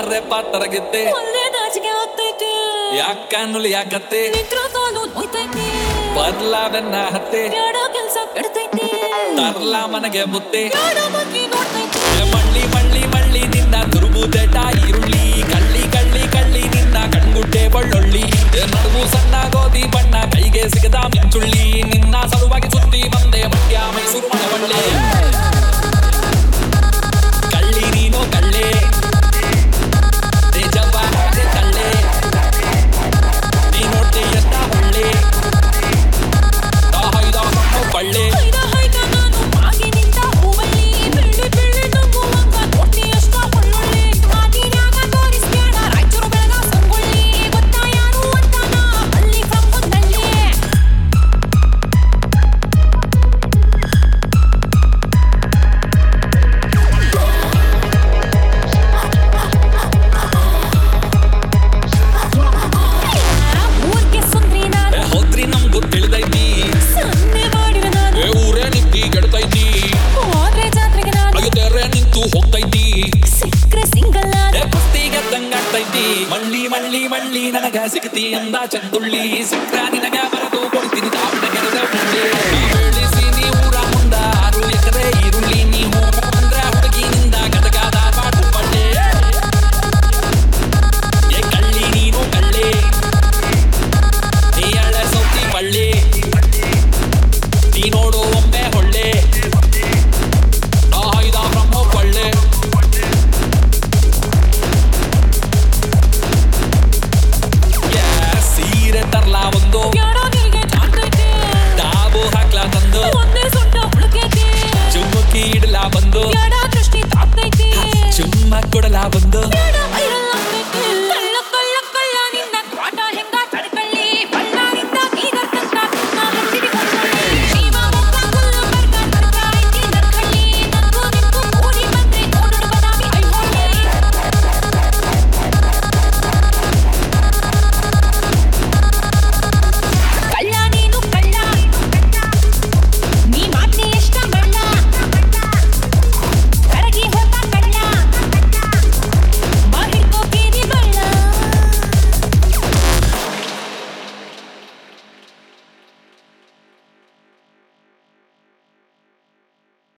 ಬರ್ರೆ ಪಾತರಗಿತ್ತೆ ಒಳ್ಳೆ ನಾಚಿಕೆ ಆಗ್ತೈತೆ ಯಾಕ ನುಲಿ ಯಾಕತ್ತೆ ನಿಂತ್ರ ಕಾಲು ನೋಯ್ತೈತೆ ಬರ್ಲಾ ಬೆನ್ನ ಹತ್ತೆ ಬ್ಯಾಡ ಕೆಲ್ಸ ಕೆಡ್ತೈತೆ ತರ್ಲಾ ಮನೆಗೆ ಮುತ್ತೆ ಬ್ಯಾಡ ಬಗ್ಗೆ ನೋಡ್ತೈತೆ ಏ ಮಳ್ಳಿ ಮಳ್ಳಿ ಮಳ್ಳಿ ನಿನ್ನ ತುರುಬುದೆಟ ಈರುಳ್ಳಿ ಕಳ್ಳಿ ಕಳ್ಳಿ ಕಳ್ಳಿ ನಿನ್ನ ಕಣ್ಗುಡ್ಡೆ ಬಳ್ಳೊಳ್ಳಿ ಏ ನಡುವು ಸಣ್ಣ ಗೋಧಿ ಬಣ್ಣ ಕೈಗೆ ಸಿಗದ ಮಿಂಚುಳ್ಳಿ ನಿನ್ನ ಸಲುವಾಗಿ ಸುತ್ತಿ ಬಂದೆ ಮಂಡ್ಯ ಮೈಸೂರು ಮಳವಳ್ಳಿ ಕಳ್ಳಿ ನೀನು ಕಳ್ಳೆ ತೇಜವಾದೆ ಕಳ್ಳೆ ನೀ ನೋಡ್ತಿ ಎತ್ತ ಹೊಳ್ಳೆ ದಾಹೈದ ಮಣ್ಣು ಬಳ್ಳೆ ಹೈದ ಹೈದ ನಾನು ಆಗಿನಿಂದ ಹೂವಲ್ಲಿ ಬೆಳ್ಳಿ ಬೆಳ್ಳಿ ನಂಬುವಂಗ ಕೊಟ್ಟಿ ಅಷ್ಟ ಒಳ್ಳೊಳ್ಳೆ ಮಾತಿನ್ಯಾಗ ತೋರಿಸ್ಬೇಡ ರಾಯಚೂರು ಬೆಳಗ ಸಂಗೊಳ್ಳಿ ಗೊತ್ತಾ ಯಾರು ಅಂತಾನ ಹಳ್ಳಿ ಫ್ರಮ್ ಕುಂದಳ್ಳಿ ಊರ್ಗೆ ಸುಂದ್ರಿ ನಾನು ಏ ಹೋದ್ರಿ ನಮ್ಗೂ ತಿಳಿದೈತಿ ಸನ್ನೆ ಮಾಡಿದ ನಾನು ಏ ಊರೇ ನಿಂತಿ ಗೆಡ್ತೈತಿ ಹೋದ್ರೆ ಜಾತ್ರೆಗೆ ನಾನು ಅಯ್ಯೋ ತೆರೆ ನಿಂತು ಹೋಗ್ತೈತಿ ಸಿಕ್ಕ್ರೆ ಸಿಂಗಲ್ ಏ ನಾನು ಕುಸ್ತಿಗೆ ತಂಗಾಗ್ತೈತಿ ಮಳ್ಳಿ ಮಳ್ಳಿ ಮಳ್ಳಿ ನನಗ ಸಿಗತಿ ಅಂದ ಚಂದುಳ್ಳಿ ಸಿಕ್ರ ನಿನಗ ಬರದು ಕೊಡ್ತೀನಿ ತಾಪಿನ ಗೆರದ ಮುಂದೆ ಬೆಳೆಸಿ ನೀ ಊರ ಮುಂದ ಆರು ಎಕರೆ ಈರುಳ್ಳಿ ನೀವು ಅಂದ್ರ ಹುಡುಗಿನಿಂದ ಗದಗಾದ ಬಾಟು ಪಳ್ಳೆ ಏ ಕಳ್ಳಿ ನೀನು ಕಳ್ಳೆ ನೀ ಎಳ್ಳೆ ಸೌತಿ ಬಳ್ಳಿ ನೀ ನೋಡು ಒಮ್ಮೆ ಹೊಳ್ಳೆ ನಾ ಐದ ಬ್ರಹ್ಮ ಕೊಳ್ಳೆ Yeah, ಸೀರೆ ತರ್ಲಾ ಒಂದು ಬ್ಯಾಡ ನಿಲ್ಗೆ ಜಾರ್ತೈತೆ ಡಾಬು ಹಾಕ್ಲಾ ತಂದು ಒಂದೇ ಸೊಂಟ ಹುಡುಕೈತೆ ಚುಮ್ಮುಕಿ ಇಡ್ಲಾ ಬಂದು ಬ್ಯಾಡ ದೃಷ್ಟಿ ತಾಪ್ತೈತೆ ಚುಮ್ಮ ಕೊಡಲಾ ಬಂದು ಬ್ಯಾಡ